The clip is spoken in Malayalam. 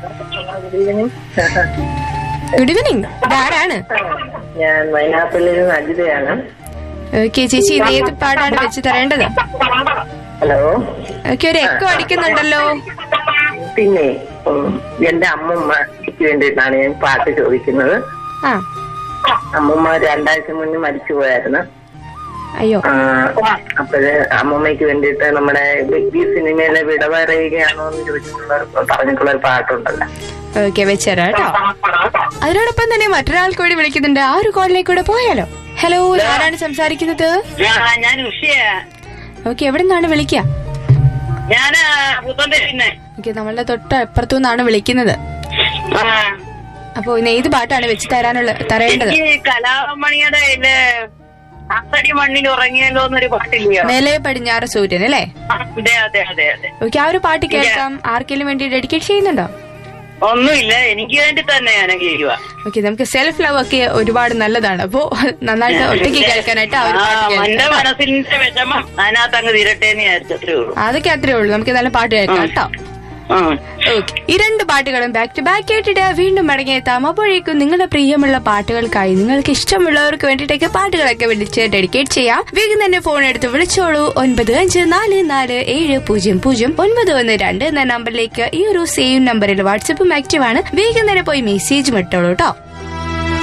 ഗുഡ് ഈവനിങ് ഇതാരാണ് ഞാൻ വയനാട്ടിൽ നിന്ന് അജിതയാണ് ഓക്കെ ചേച്ചി ഇത് ഏത് പാട്ടാണ് വെച്ച് തരേണ്ടത് ഹലോ ഓക്കെ ഒരു എക്കോ അടിക്കുന്നുണ്ടല്ലോ പിന്നെ ഉം, എന്റെ അമ്മമ്മക്ക് വേണ്ടിയിട്ടാണ് ഞാൻ പാട്ട് ചോദിക്കുന്നത് ആ അമ്മമ്മ രണ്ടാഴ്ച മുന്നേ മരിച്ചു പോയായിരുന്നു അയ്യോ ആ, അപ്പോഴ് അമ്മമ്മയ്ക്ക് വേണ്ടിയിട്ട് നമ്മുടെ ബിഗ് ബി സിനിമയിലെ വിട പറയുകയാണോ എന്ന് ചോദിച്ചിട്ടുള്ള ഒരു- പറഞ്ഞിട്ടുള്ള ഒരു പാട്ടുണ്ടല്ലോ ഓക്കെ വെച്ചേരാ കേട്ടോ അതിനോടൊപ്പം തന്നെ മറ്റൊരാൾക്ക് കൂടി വിളിക്കുന്നുണ്ട് ആ ഒരു കോളിലേക്ക് കൂടെ പോയാലോ ഹലോ ആരാണ് സംസാരിക്കുന്നത് ഞാൻ ഉഷയാ ഓക്കെ എവിടെ നിന്നാണ് വിളിക്കുക ഞാൻ പുത്തന്റെ പിന്നെ ഓക്കെ നമ്മളുടെ തൊട്ട് അപ്പുറത്തു നിന്നാണ് വിളിക്കുന്നത് അപ്പൊ ഇന്ന് ഏത് പാട്ടാണ് വെച്ച് തരാനുള്ള തരേണ്ടത് എനിക്ക് കലാമണിയുടെ ഇതില് അത്തടി മണ്ണിൽ ഉറങ്ങിയല്ലോ എന്നൊരു പാട്ടില്ലയോ മേലെ പടിഞ്ഞാറ് സൂര്യൻ അല്ലേ അതെ അതെ അതെ അതെ ഓക്കെ ആ ഒരു പാട്ട് കേൾക്കാം ആർക്കെങ്കിലും വേണ്ടി ഡെഡിക്കേറ്റ് ചെയ്യുന്നുണ്ടോ ഒന്നുമില്ല എനിക്ക് വേണ്ടി തന്നെ ഞാൻ ചെയ്യുക ഓക്കെ നമുക്ക് സെൽഫ് ലവ് ഒക്കെ ഒരുപാട് നല്ലതാണ് അപ്പോ നന്നായിട്ട് ഒറ്റയ്ക്ക് കേൾക്കാനായിട്ട് ആ ഒരു ആ പാട്ട് എന്റെ കേൾക്കാം മനസ്സിന്റെ വിഷമം അതിനകത്ത് അങ്ങ് തീരട്ടെ എന്ന് വിചാരിച്ചത്രേ ഉള്ളൂ അതൊക്കെ അത്രേ ഉള്ളൂ നമുക്ക് നല്ല പാട്ട് കേൾക്കാം കേട്ടോ ഉം. ഓക്കെ ഈ രണ്ട് പാട്ടുകളും ബാക്ക് ടു ബാക്ക് കേട്ടിട്ട് വീണ്ടും മടങ്ങിയെത്താം അപ്പോഴേക്കും നിങ്ങളുടെ പ്രിയമുള്ള പാട്ടുകൾക്കായി നിങ്ങൾക്ക് ഇഷ്ടമുള്ളവർക്ക് വേണ്ടിയിട്ടൊക്കെ പാട്ടുകളൊക്കെ വിളിച്ച് ഡെഡിക്കേറ്റ് ചെയ്യാം വേഗം തന്നെ ഫോൺ എടുത്ത് വിളിച്ചോളൂ ഒൻപത് അഞ്ച് നാല് നാല് ഏഴ് പൂജ്യം പൂജ്യം ഒൻപത് ഒന്ന് രണ്ട് എന്ന നമ്പറിലേക്ക് ഈ ഒരു സെയിം നമ്പറിൽ വാട്സപ്പും ആക്റ്റീവ് ആണ് വേഗം തന്നെ പോയി മെസ്സേജും ഇട്ടോളൂ കേട്ടോ